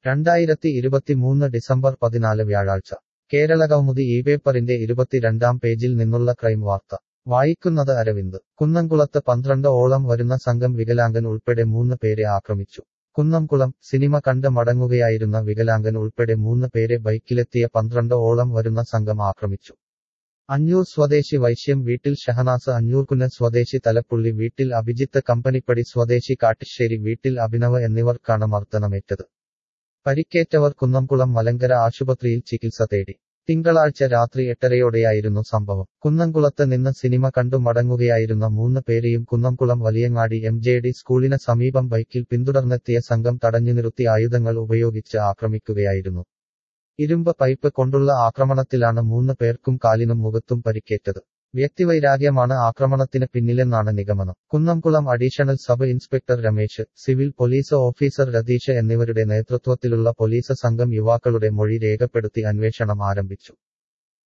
രണ്ടായിരത്തി ഇരുപത്തിമൂന്ന് ഡിസംബർ പതിനാല് വ്യാഴാഴ്ച കേരളകൗമുദി ഈ പേപ്പറിന്റെ ഇരുപത്തിരണ്ടാം പേജിൽ നിന്നുള്ള ക്രൈം വാർത്ത വായിക്കുന്നത് അരവിന്ദ് കുന്നംകുളത്ത് പന്ത്രണ്ട് ഓളം വരുന്ന സംഘം വികലാംഗൻ ഉൾപ്പെടെ മൂന്ന് പേരെ ആക്രമിച്ചു കുന്നംകുളം സിനിമ കണ്ട് മടങ്ങുകയായിരുന്ന വികലാംഗൻ ഉൾപ്പെടെ മൂന്ന് പേരെ ബൈക്കിലെത്തിയ പന്ത്രണ്ട് ഓളം വരുന്ന സംഘം ആക്രമിച്ചു അഞ്ഞൂർ സ്വദേശി വൈശ്യം വീട്ടിൽ ഷഹനാസ് അഞ്ഞൂർകുന്ന് സ്വദേശി തലപ്പുള്ളി വീട്ടിൽ അഭിജിത്ത് കമ്പനിപ്പടി സ്വദേശി കാട്ടിശ്ശേരി വീട്ടിൽ അഭിനവ് എന്നിവർക്കാണ് മർദ്ദനമേറ്റത് പരിക്കേറ്റവർ കുന്നംകുളം മലങ്കര ആശുപത്രിയിൽ ചികിത്സ തേടി തിങ്കളാഴ്ച രാത്രി എട്ടരയോടെയായിരുന്നു സംഭവം കുന്നംകുളത്ത് നിന്ന് സിനിമ കണ്ടു മടങ്ങുകയായിരുന്ന മൂന്ന് പേരെയും Kunnamkulam Valiyangadi M J D സ്കൂളിന് സമീപം ബൈക്കിൽ പിന്തുടർന്നെത്തിയ സംഘം തടഞ്ഞു നിർത്തി ആയുധങ്ങൾ ഉപയോഗിച്ച് ആക്രമിക്കുകയായിരുന്നു ഇരുമ്പ് പൈപ്പ് കൊണ്ടുള്ള ആക്രമണത്തിലാണ് മൂന്ന് പേർക്കും കാലിനും മുഖത്തും പരിക്കേറ്റത് വ്യക്തിവൈരാഗ്യമാണ് ആക്രമണത്തിന് പിന്നിലെന്നാണ് നിഗമനം Kunnamkulam additional sub inspector Ramesh civil police officer Ratheesh എന്നിവരുടെ നേതൃത്വത്തിലുള്ള പോലീസ് സംഘം യുവാക്കളുടെ മൊഴി രേഖപ്പെടുത്തി അന്വേഷണം ആരംഭിച്ചു